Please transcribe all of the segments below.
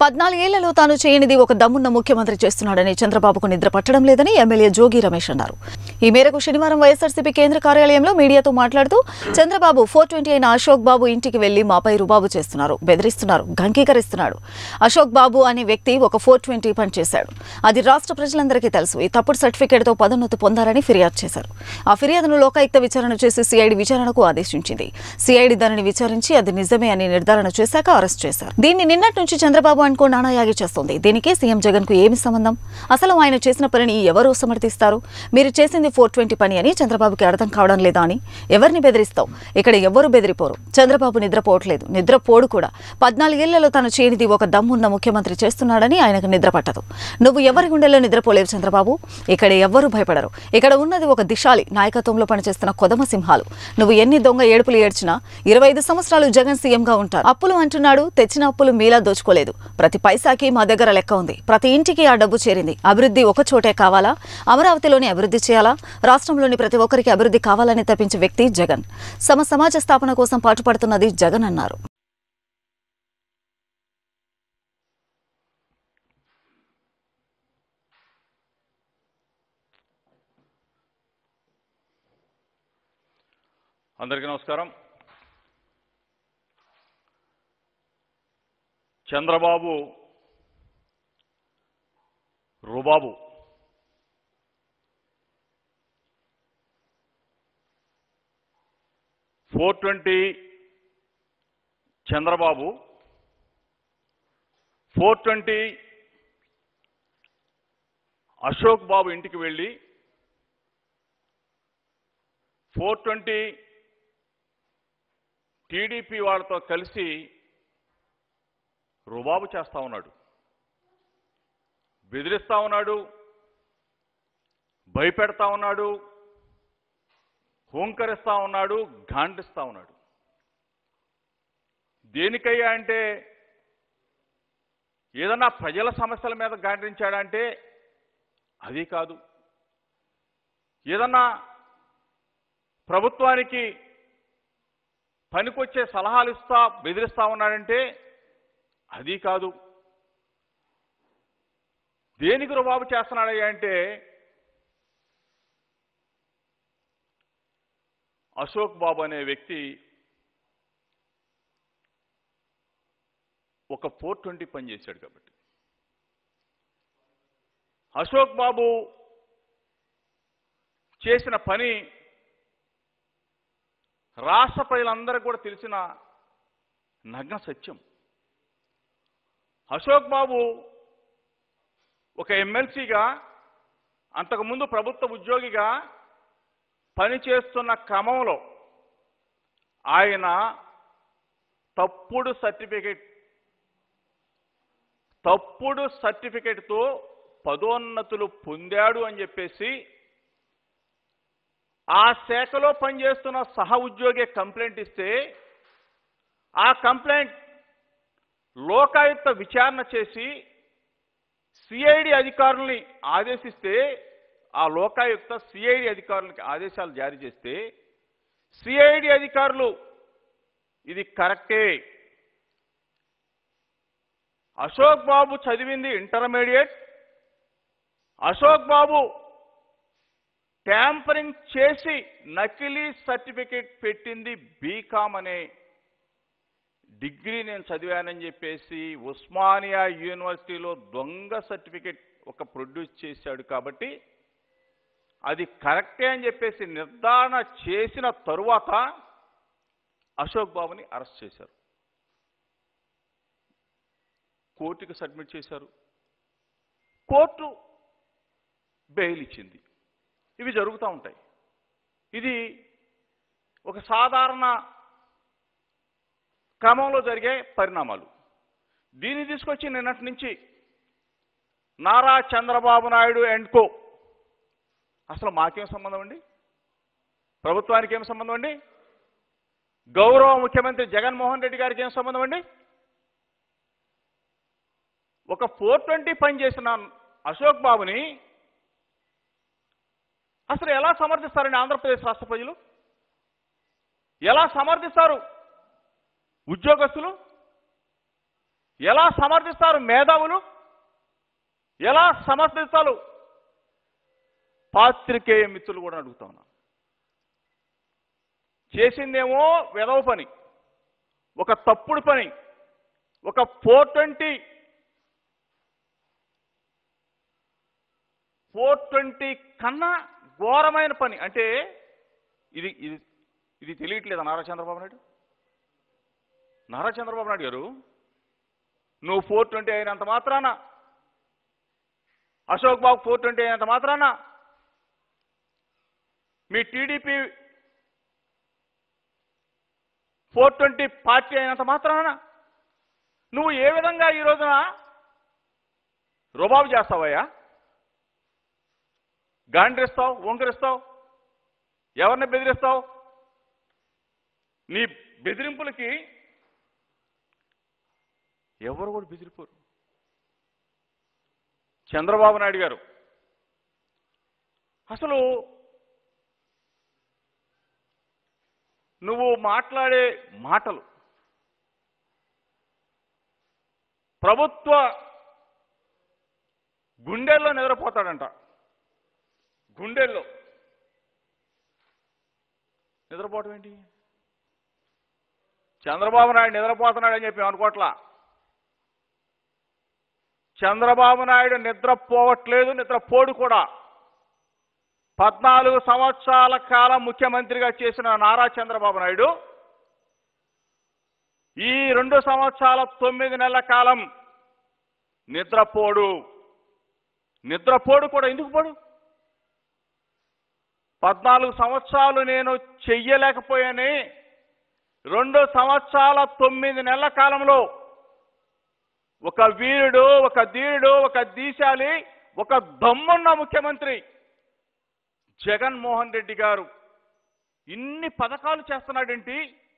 పద్నాలుగేళ్లలో తాను చేయనిది ఒక దమ్మున్న ముఖ్యమంత్రి చేస్తున్నాడని చంద్రబాబుకు నిద్ర పట్టడం లేదని ఎమ్మెల్యే జోగి రమేష్ అన్నారు ఈ మేరకు శనివారం వైఎస్ఆర్సీపీ కేంద్ర కార్యాలయంలో మీడియాతో మాట్లాడుతూ చంద్రబాబు ఫోర్ ట్వంటీ అయిన అశోక్ బాబు ఇంటికి వెళ్లి మాపై రుబాబు చేస్తున్నారు బెదిరిస్తున్నారు గంకీకరిస్తున్నాడు అశోక్ బాబు అనే వ్యక్తి ఒక ఫోర్ ట్వంటీ పని చేశాడు అది రాష్ట్ర ప్రజలందరికీ తెలుసు ఈ తప్పుడు సర్టిఫికేట్తో పదోన్నతి పొందారని ఫిర్యాదు చేశారు ఆ ఫిర్యాదును లోకాయుక్త విచారణ చేసి సిఐడి విచారణకు ఆదేశించింది సిఐడి దానిని విచారించి అది నిజమే అని నిర్ధారణ చేశాక అరెస్ట్ చేశారు దీన్ని నిన్నటి నుంచి చంద్రబాబు అనుకో నానాయాగి చేస్తోంది దీనికి సీఎం జగన్ కు ఏమి సంబంధం అసలు ఆయన చేసిన పనిని ఎవరు సమర్థిస్తారు మీరు చేసింది ఫోర్ ట్వంటీ పని అని చంద్రబాబుకి అర్థం కావడం లేదా అని ఎవరిని బెదిరిస్తావు ఇక్కడ ఎవ్వరు బెదిరిపోరు చంద్రబాబు నిద్రపోవట్లేదు నిద్రపోడు కూడా పద్నాలుగేళ్లలో తను చేయనిది ఒక దమ్మున్న ముఖ్యమంత్రి చేస్తున్నాడని ఆయనకు నిద్ర పట్టదు నువ్వు ఎవరి గుండెల్లో నిద్రపోలేవు చంద్రబాబు ఇక్కడ ఎవ్వరూ భయపడరు ఇక్కడ ఉన్నది ఒక దిశాలి నాయకత్వంలో పనిచేస్తున్న కొదమ సింహాలు నువ్వు ఎన్ని దొంగ ఏడుపులు ఏడ్చినా ఇరవై ఐదు సంవత్సరాలు జగన్ సీఎంగా ఉంటారు అప్పులు అంటున్నాడు తెచ్చిన అప్పులు మీలా దోచుకోలేదు ప్రతి పైసాకి మా దగ్గర లెక్క ఉంది ప్రతి ఇంటికి ఆ డబ్బు చేరింది అభివృద్ధి ఒక చోటే కావాలా అమరావతిలోని అభివృద్ధి చేయాలా రాష్ట్రంలోని ప్రతి ఒక్కరికి అభివృద్ధి కావాలని తప్పించే వ్యక్తి జగన్ సమ సమాజ స్థాపన కోసం పాటుపడుతున్నది జగన్ అన్నారు అందరికీ నమస్కారం చంద్రబాబు రుబాబు four twenty Chandrababu four twenty Ashok Babu ఇంటికి వెళ్ళి ఫోర్ ట్వంటీ టీడీపీ వాళ్ళతో కలిసి రుబాబు చేస్తా ఉన్నాడు బెదిరిస్తా ఉన్నాడు భయపెడతా ఉన్నాడు హూంకరిస్తా ఉన్నాడు గాండిస్తా ఉన్నాడు దేనికయ్యా అంటే ఏదన్నా ప్రజల సమస్యల మీద గాండించాడంటే అది కాదు ఏదన్నా ప్రభుత్వానికి పనికొచ్చే సలహాలు ఇస్తా బెదిరిస్తా ఉన్నాడంటే అది కాదు దేనికి రుబాబు చేస్తున్నాడయ్యా అంటే అశోక్ బాబు అనే వ్యక్తి ఒక ఫోర్ ట్వంటీ పని చేశాడు కాబట్టి అశోక్ బాబు చేసిన పని రాష్ట్ర ప్రజలందరికీ కూడా తెలిసిన నగ్న సత్యం అశోక్ బాబు ఒక ఎమ్మెల్సీగా అంతకుముందు ప్రభుత్వ ఉద్యోగిగా పనిచేస్తున్న క్రమంలో ఆయన తప్పుడు సర్టిఫికెట్ తప్పుడు సర్టిఫికెట్తో పదోన్నతులు పొందాడు అని చెప్పేసి ఆ శాఖలో పనిచేస్తున్న సహ ఉద్యోగి కంప్లైంట్ ఇస్తే ఆ కంప్లైంట్ లోకాయుక్త విచారణ చేసి సిఐడి అధికారుల్ని ఆదేశిస్తే ఆ లోకాయుక్త సిఐడి అధికారులకి ఆదేశాలు జారీ చేస్తే సిఐడి అధికారులు ఇది కరెక్టే అశోక్ బాబు చదివింది ఇంటర్మీడియట్ అశోక్ బాబు ట్యాంపరింగ్ చేసి నకిలీ సర్టిఫికేట్ పెట్టింది బీకామ్ అనే డిగ్రీ నేను చదివానని చెప్పేసి ఉస్మానియా యూనివర్సిటీలో దొంగ సర్టిఫికేట్ ఒక ప్రొడ్యూస్ చేశాడు కాబట్టి అది కరెక్టే అని చెప్పేసి నిర్ధారణ చేసిన తరువాత అశోక్ బాబుని అరెస్ట్ చేశారు కోర్టుకి సబ్మిట్ చేశారు కోర్టు బెయిల్ ఇచ్చింది ఇవి జరుగుతూ ఉంటాయి ఇది ఒక సాధారణ క్రమంలో జరిగే పరిణామాలు దీన్ని తీసుకొచ్చి నిన్నటి నుంచి నారా చంద్రబాబు నాయుడు అండ్ కో అసలు మాకేం సంబంధం అండి ప్రభుత్వానికి ఏం సంబంధం అండి గౌరవ ముఖ్యమంత్రి జగన్మోహన్ రెడ్డి గారికి ఏం సంబంధం అండి ఒక ఫోర్ ట్వంటీ పని చేసిన అశోక్ బాబుని అసలు ఎలా సమర్థిస్తారండి ఆంధ్రప్రదేశ్ రాష్ట్ర ప్రజలు ఎలా సమర్థిస్తారు ఉద్యోగస్తులు ఎలా సమర్థిస్తారు మేధావులు ఎలా సమర్థిస్తారు పాత్రికేయ మిత్రులు కూడా అడుగుతా ఉన్నా చేసిందేమో వెధవ పని ఒక తప్పుడు పని ఒక ఫోర్ ట్వంటీ ఫోర్ ట్వంటీ కన్నా ఘోరమైన పని అంటే ఇది ఇది ఇది తెలియట్లేదా నారా చంద్రబాబు నాయుడు నారా చంద్రబాబు నాయుడు గారు నువ్వు ఫోర్ ట్వంటీ అయినంత మాత్రాన అశోక్ బాబు ఫోర్ ట్వంటీ అయినంత మాత్రాన మీ టీడీపీ ఫోర్ ట్వంటీ పార్టీ అయినంత మాత్రాన నువ్వు ఏ విధంగా ఈ రోజున రుబాబు చేస్తావయ్యా గాండ్రిస్తావు వంకరిస్తావు ఎవరిని బెదిరిస్తావు నీ బెదిరింపులకి ఎవరు కూడా బెదిరిపోరు చంద్రబాబు నాయుడు గారు అసలు నువ్వు మాట్లాడే మాటలు ప్రభుత్వ గుండెల్లో నిద్రపోతాడంట గుండెల్లో నిద్రపోవటం ఏంటి చంద్రబాబు నాయుడు నిద్రపోతున్నాడని చెప్పి అనుకోవట్లా చంద్రబాబు నాయుడు నిద్రపోవట్లేదు నిద్రపోడు కూడా పద్నాలుగు సంవత్సరాల కాలం ముఖ్యమంత్రిగా చేసిన నారా చంద్రబాబు నాయుడు ఈ రెండు సంవత్సరాల తొమ్మిది నెలల కాలం నిద్రపోడు నిద్రపోడు కూడా ఎందుకు పోడు పద్నాలుగు సంవత్సరాలు నేను చెయ్యలేకపోయాని రెండు సంవత్సరాల తొమ్మిది నెలల కాలంలో ఒక వీరుడు ఒక ధీరుడు ఒక దీశాలి ఒక దమ్మున్న ముఖ్యమంత్రి జగన్మోహన్ రెడ్డి గారు ఇన్ని పథకాలు చేస్తున్నాడేంటి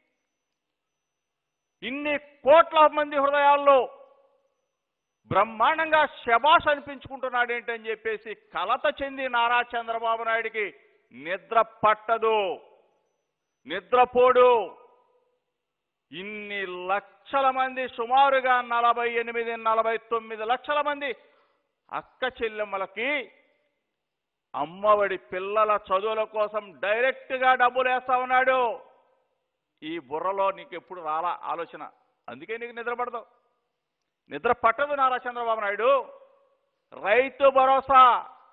ఇన్ని కోట్ల మంది హృదయాల్లో బ్రహ్మాండంగా శబాష్ అనిపించుకుంటున్నాడేంటి అని చెప్పేసి కలత చెంది నారా చంద్రబాబు నాయుడికి నిద్ర పట్టదు నిద్రపోడు ఇన్ని లక్షల మంది సుమారుగా నలభై ఎనిమిది నలభై తొమ్మిది లక్షల మంది అక్క చెల్లెమ్మలకి అమ్మఒడి పిల్లల చదువుల కోసం డైరెక్ట్గా డబ్బులు వేస్తా ఉన్నాడు ఈ బుర్రలో నీకు ఎప్పుడు రాలా ఆలోచన అందుకే నీకు నిద్ర పడదు నిద్ర పట్టదు నారా చంద్రబాబు నాయుడు రైతు భరోసా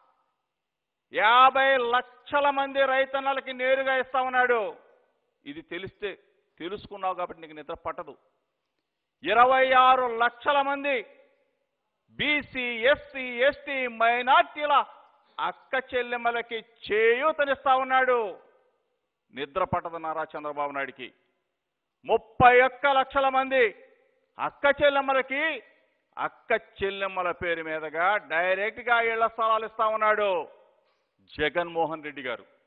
యాభై లక్షల మంది రైతన్నలకి నేరుగా ఇస్తా ఉన్నాడు ఇది తెలిస్తే తెలుసుకున్నావు కాబట్టి నీకు నిద్ర పట్టదు ఇరవై ఆరు లక్షల మంది బీసీ ఎస్సీ ఎస్టీ మైనార్టీల అక్క చెల్లెమ్మలకి చేయూతనిస్తా ఉన్నాడు నిద్ర పట్టదు నారా చంద్రబాబు నాయుడికి ముప్పై ఒక్క లక్షల మంది అక్క చెల్లెమ్మలకి అక్క చెల్లెమ్మల పేరు మీదుగా డైరెక్ట్గా ఇళ్ల స్థలాలు ఇస్తా ఉన్నాడు జగన్మోహన్ రెడ్డి గారు